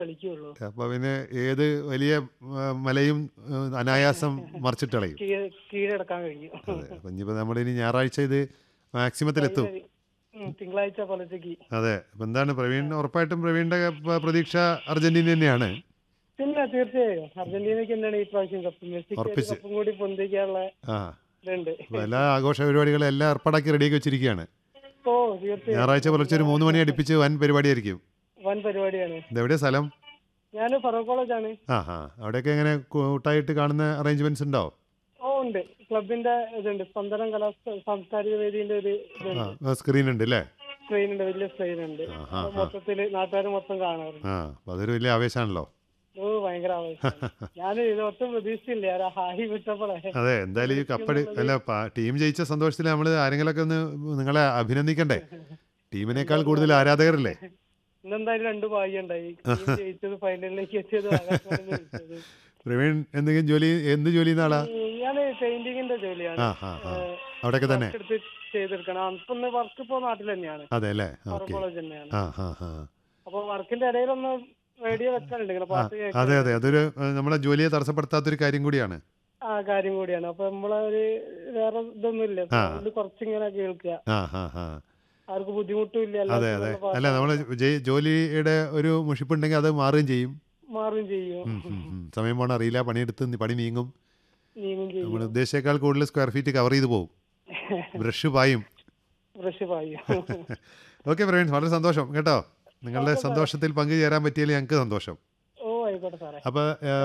കളിക്കുള്ളൂ അപ്പോൾ പിന്നെ ഏത് വലിയ ആ, മലയും ആ, അനായാസം മറിച്ചിട്ട് കളയും കീഴ- കീഴടക്കാൻ കഴിയും അതെ അപ്പം ഇനിയിപ്പോൾ നമ്മളിനി ഞായറാഴ്ച ഇത് മാക്സിമത്തിലെത്തും ഉം, തിങ്കളാഴ്ച പുലർച്ചയ്ക്ക് അതെ അപ്പം എന്താണ് പ്രവീൺ ഉറപ്പായിട്ടും പ്രവീണിൻ്റെ പ- പ്രതീക്ഷ അർജന്റീന തന്നെയാണ് പിന്നെ തീർച്ചയായും അർജന്റീനയ്ക്ക് തന്നെയാണ് ഈ പ്രാവശ്യം കപ്പ് മെസ്സിക്ക് ഒരു ഉറപ്പിച്ച്. കപ്പും കൂടി പൊന്തിക്കാനുള്ള ആ ഇതുണ്ട് അപ്പോൾ എല്ലാ ആഘോഷ പരിപാടികളും എല്ലാം ഏർപ്പാടാക്കി റെഡിയാക്കി വെച്ചിരിക്കുകയാണ് ഓ തീർച്ചയായും ഞായറാഴ്ച പുലർച്ചെ ഒരു മൂന്ന് മണി അടുപ്പിച്ച് വൻ പരിപാടിയായിരിക്കും വൻ പരിപാടിയാണ് ഇതെവിടെ സ്ഥലം ഞാൻ ഫറൂഖ് കോളേജാണ് ആ ആ അവിടെയൊക്കെ എങ്ങനെ കൂട്ടായിട്ട് കാണുന്ന അറേഞ്ച്മെന്റ്സ് ഉണ്ടോ ഓ ഉണ്ട് ക്ലബിന്റെ ഇതുണ്ട് സ്പന്ദനം കലാ സാംസ്കാരിക വേദിന്റെ ഒരു ഇതുണ്ട് ആ സ്ക്രീൻ ഉണ്ട് അല്ലേ സ്ക്രീൻ ഉണ്ട് വലിയ സ്ക്രീൻ ഉണ്ട് ആഹാ, അത് മൊത്തത്തില് നാട്ടുകാർ മൊത്തം കാണാറുണ്ട് ആ അപ്പോൾ അതൊരു വലിയ ആവേശമാണല്ലോ ഓ ഭയങ്കര ആവേശം ഞാൻ ഇത് ഒട്ടും പ്രതീക്ഷിച്ചില്ല ആ ഹായി വിട്ടപ്പോഴേ അതെ എന്തായാലും ഈ കപ്പടി അല്ല പ- ടീം ജയിച്ച സന്തോഷത്തിൽ നമ്മൾ ആരെങ്കിലൊക്കെ ഒന്ന് നിങ്ങളെ അഭിനന്ദിക്കണ്ടേ ടീമിനേക്കാൾ കൂടുതൽ ആരാധകരല്ലേ ഇന്നെന്തായാലും രണ്ട് ഭാഗ്യം ഉണ്ടായി ടീം ജയിച്ചത് ഫൈനലിലേക്ക് എത്തിയത് ആകാശവാണി ജയിച്ചത് പ്രവീൺ എന്തെങ്കിലും ജോലി എന്ത് ജോലി ചെയ്യുന്ന ആളാ ഞാൻ പെയിന്റിങ്ങിന്റെ ജോലിയാണ് ആ ആ ആ അവിടെയൊക്കെ തന്നെ വർക്ക് എടുത്ത് ചെയ്തെടുക്കണം ഇപ്പൊ വർക്ക് ഇപ്പൊ നാട്ടിൽ തന്നെയാണ് അതെ അല്ലേ ഫറൂഖ് ഓക്കെ കോളേജ് തന്നെയാണ് ആ ആ ആ അപ്പൊ വർക്കിന്റെ ഇടയിലൊന്ന് റേഡിയോ വെക്കാനുണ്ട് ഇങ്ങനെ പാട്ട് കേൾക്കാൻ അതെ അതെ അതൊരു ഏഹ്, നമ്മളെ ജോലിയെ തടസ്സപ്പെടുത്താത്തൊരു കാര്യം കൂടിയാണ് ആ കാര്യം കൂടിയാണ് അപ്പൊ നമ്മളെ ഒരു വേറെ ഇതൊന്നും ഇല്ല ആ. ഇത് കുറച്ചിങ്ങനെ കേൾക്കുക ആ ആ ആ ആർക്ക് ബുദ്ധിമുട്ടും ഇല്ല അതെ എല്ലാവർക്കും അതെ നല്ല പാട്ട് അല്ല നമ്മൾ ജോലിയുടെ ഒരു മുഷിപ്പുണ്ടെങ്കിൽ അത് മാറുകയും ചെയ്യും മാറുകയും ചെയ്യും ഉം, ഉം, ഉം. സമയം പോണ അറിയില്ല പണിയെടുത്ത് നി- പണി നീങ്ങും നീങ്ങും ചെയ്യും നമ്മൾ ഉദ്ദേശിച്ചേക്കാൾ കൂടുതൽ സ്ക്വയർ ഫീറ്റ് കവർ ചെയ്ത് പോകും ബ്രഷ് പായും ബ്രഷ് പായും ഓക്കെ പ്രവീൺ വളരെ സന്തോഷം കേട്ടോ നിങ്ങളുടെ സന്തോഷത്തിൽ പങ്കുചേരാൻ പറ്റിയതിൽ ഞങ്ങൾക്ക് സന്തോഷം ഓ ആയിക്കോട്ടെ സാറേ അപ്പോൾ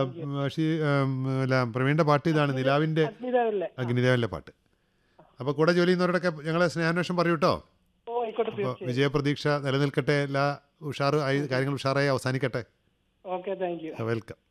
അല്ല പ്രവീണിൻ്റെ പാട്ട് ഇതാണ് നിലാവിൻ്റെ അഗ്നിദേവല്ലേ അഗ്നിദേവൻ്റെ പാട്ട് അപ്പോൾ കൂടെ ജോലി ചെയ്യുന്നവരോടൊക്കെ ഞങ്ങളെ സ്നേഹാന്വേഷണം പറയൂ കേട്ടോ ഓ ആയിക്കോട്ടെ അപ്പോൾ തീർച്ചയായും വിജയപ്രതീക്ഷ നിലനിൽക്കട്ടെ എല്ലാ ഉഷാറ് ആയി കാര്യങ്ങൾ ഉഷാറായി അവസാനിക്കട്ടെ ഓക്കെ താങ്ക് യു വെൽക്കം